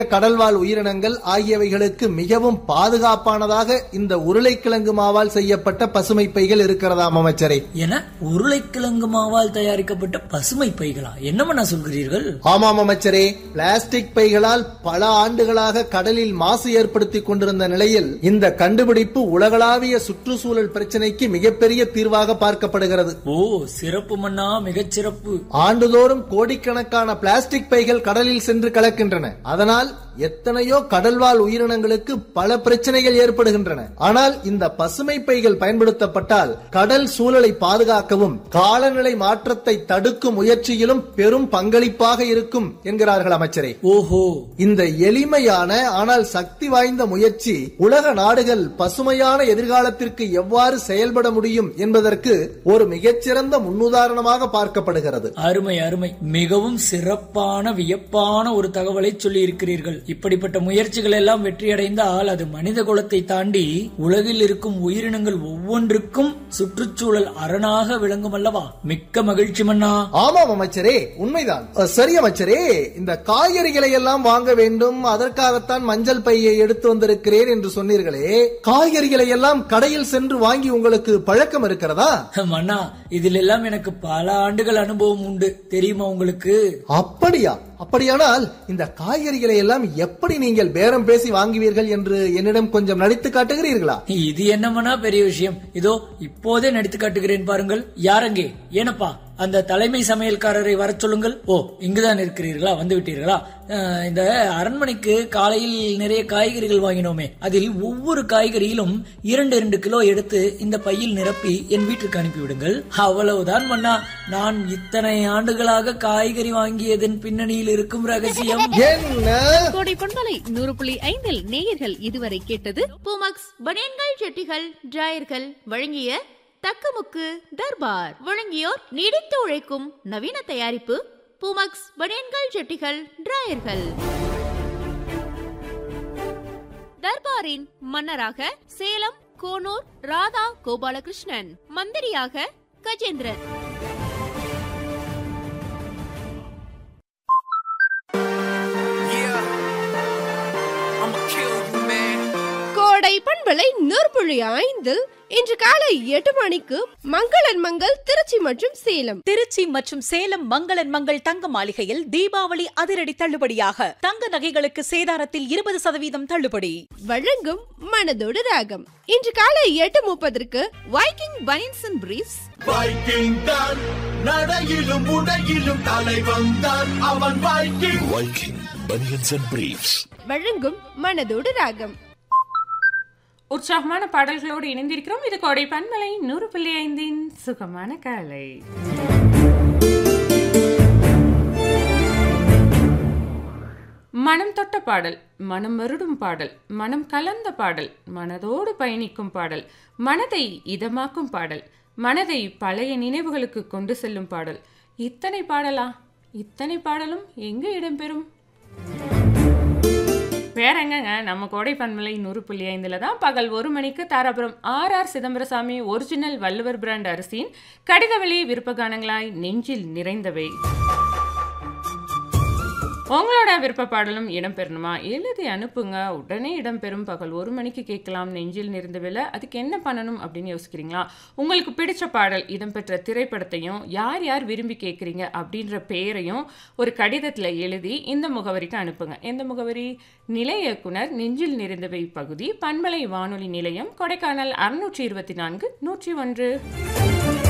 கடல்வாழ் உயிரினங்கள் ஆகியவைகளுக்கு மிகவும் பாதுகாப்பானதாக இந்த உருளைக்கிழங்கு மாவால் செய்யப்பட்ட பசுமை பைகள் இருக்கிறதாம் அமைச்சரே என உருளைக்கிழங்கு மாவால் தயாரிக்கப்பட்ட பசுமை பைகளா என்னமண்ணா சொல்கிறீர்கள் ஆமாம் அமைச்சரே பிளாஸ்டிக் பைகளால் பல ஆண்டுகளாக கடலில் மாசு ஏற்படுத்திக் கொண்டிருந்த நிலையில் இந்த கண்டுபிடிப்பு உலகளாவிய சுற்றுச்சூழல் பிரச்சனைக்கு மிகப்பெரிய தீர்வாக பார்க்கப்படுகிறது ஓ சிறப்பு மன்னா மிகச் சிறப்பு ஆண்டுதோறும் கோடிக்கணக்கான பிளாஸ்டிக் பைகள் கடலில் சென்று கலக்கின்றன அதனால் எத்தனையோ கடல்வாழ் உயிரினங்களுக்கு பல பிரச்சனைகள் ஏற்படுகின்றன ஆனால் இந்த பசுமை பைகள் பயன்படுத்தப்பட்டால் கடல் சூழலை பாதுகாக்கவும் காலநிலை மாற்றத்தை தடுக்கும் முயற்சியிலும் பெரும் பங்களிப்பாக இருக்கும் என்கிறார்கள் அமைச்சரே ஓஹோ இந்த எளிமையான ஆனால் சக்தி வாய்ந்த முயற்சி உலக நாடுகள் பசுமையான எதிர்காலத்திற்கு எவ்வாறு செயல்பட முடியும் என்பதற்கு ஒரு மிகச்சிறந்த முன்னுதாரணமாக பார்க்கப்படுகிறது அருமை அருமை மிகவும் சிறப்பான வியப்பான ஒரு தகவலை சொல்லி இருக்கிறீர்கள் இப்படிப்பட்ட முயற்சிகள் எல்லாம் வெற்றியடைந்தால் அது மனித குலத்தை தாண்டி உலகில் இருக்கும் உயிரினங்கள் ஒவ்வொன்றுக்கும் சுற்றுச்சூழல் அரணாக விளங்கும் அல்லவா மிக்க மகிழ்ச்சி மன்னா ஆமாம் அமைச்சரே உண்மைதான் அ, சரி அமைச்சரே இந்த காய்கறிகளை எல்லாம் வாங்க வேண்டும் அதற்காகத்தான் மஞ்சள் பையை எடுத்து வந்திருக்கிறேன் என்று சொன்னீர்களே காய்கறிகளை எல்லாம் கடையில் சென்று வாங்கி உங்களுக்கு பழக்கம் இருக்கிறதா மன்னா இதில் எல்லாம் எனக்கு பல ஆண்டுகள் அனுபவம் உண்டு தெரியுமா உங்களுக்கு அப்படியா அப்படியானால் இந்த காய்கறிகளை எல்லாம் எப்படி நீங்கள் பேரம் பேசி வாங்குவீர்கள் என்று என்னிடம் கொஞ்சம் நடித்து காட்டுகிறீர்களா இது என்னமனா பெரிய விஷயம் இதோ இப்போதே நடித்து காட்டுகிறேன் பாருங்கள் யாரங்கே ஏனப்பா அந்த தலைமை சமையல்காரரை வரச் சொல்லுங்கள் ஓ இங்குதான் இருக்கிறீர்களா வந்து விட்டீர்களா அஹ், இந்த அரண்மனைக்கு காலையில் நிறைய காய்கறிகள் வாங்கினோமே அதில் ஒவ்வொரு காய்கறியிலும் இரண்டு இரண்டு கிலோ எடுத்து இந்த பையில் நிரப்பி என் வீட்டுக்கு அனுப்பிவிடுங்கள் அவ்வளவுதான் மன்னா நான் இத்தனை ஆண்டுகளாக காய்கறி வாங்கியதன் பின்னணியில் இருக்கும் ரகசியம் என்ன கோடை பண்பலை நூறு புள்ளி ஐந்தில் நேயர்கள் இதுவரை கேட்டது பூமக்ஸ் பனியன்கள் ஜெட்டிகள் டிராயர்கள் வழங்கிய தக்கமுக்கு தர்பார் வழங்கியோர் நீடித்து உழைக்கும் நவீன தயாரிப்பு பூமக்ஸ் பனியன்கள் ஜெட்டிகள் டிராயர்கள் தர்பாரின் மன்னராக சேலம் கோனூர் ராதா கோபாலகிருஷ்ணன் மந்திரியாக Gajendran Yeah, I'ma kill you, man. கோடை பண்பலை நூற்புள்ளி ஐந்தில் இன்று காலை எட்டு மணிக்கு மங்களன் மங்கள் திருச்சி மற்றும் சேலம் திருச்சி மற்றும் சேலம் மங்களன் மங்கள் தங்க மாளிகையில் தீபாவளி அதிரடி தள்ளுபடியாக தங்க நகைகளுக்கு சேதாரத்தில் இருபது சதவீதம் தள்ளுபடி வழங்கும் மனதோடு ராகம் இன்று காலை எட்டு முப்பதற்கு வைக்கிங் பனின்ஸ் அண்ட் பிரீஃப்ஸ் வைக்கிங் தான் நடையிலும் உடையிலும் தலைவன் தான் அவன் Viking Viking Bunions and Briefs. வழங்கும் மனதோடு ராகம் உற்சாகமான பாடல்களோடு இணைந்திருக்கிறோம் இது கோடை பன்மலை நூறு புள்ளி ஐந்தின் சுகமான காலை மனம் தொட்ட பாடல் மனம் வருடும் பாடல் மனம் கலந்த பாடல் மனதோடு பயணிக்கும் பாடல் மனதை இதமாக்கும் பாடல் மனதை பழைய நினைவுகளுக்கு கொண்டு செல்லும் பாடல் இத்தனை பாடலா இத்தனை பாடலும் எங்கு இடம்பெறும் வேற எங்கங்க நம்ம கோடை பன்மலை நூறு புள்ளி ஐந்தில் தான் பகல் ஒரு மணிக்கு Dharapuram R R Chidambarasamy original Valluvar brand அரிசியின் கடிதவெளி விருப்பகானங்களாய் நெஞ்சில் நிறைந்தவை உங்களோட விருப்ப பாடலும் இடம்பெறணுமா எழுதி அனுப்புங்க உடனே இடம்பெறும் பகல் ஒரு மணிக்கு கேட்கலாம் நெஞ்சில் நிறைந்தவில்லை அதுக்கு என்ன பண்ணணும் அப்படின்னு யோசிக்கிறீங்களா உங்களுக்கு பிடிச்ச பாடல் இடம்பெற்ற திரைப்படத்தையும் யார் யார் விரும்பி கேட்குறீங்க அப்படின்ற பெயரையும் ஒரு கடிதத்தில் எழுதி இந்த முகவரிக்கு அனுப்புங்க எந்த முகவரி நிலைய இயக்குனர் நெஞ்சில் நிறைந்தவை பகுதி பண்பலை வானொலி நிலையம் கொடைக்கானல் அறுநூற்றி இருபத்தி நான்கு நூற்றி ஒன்று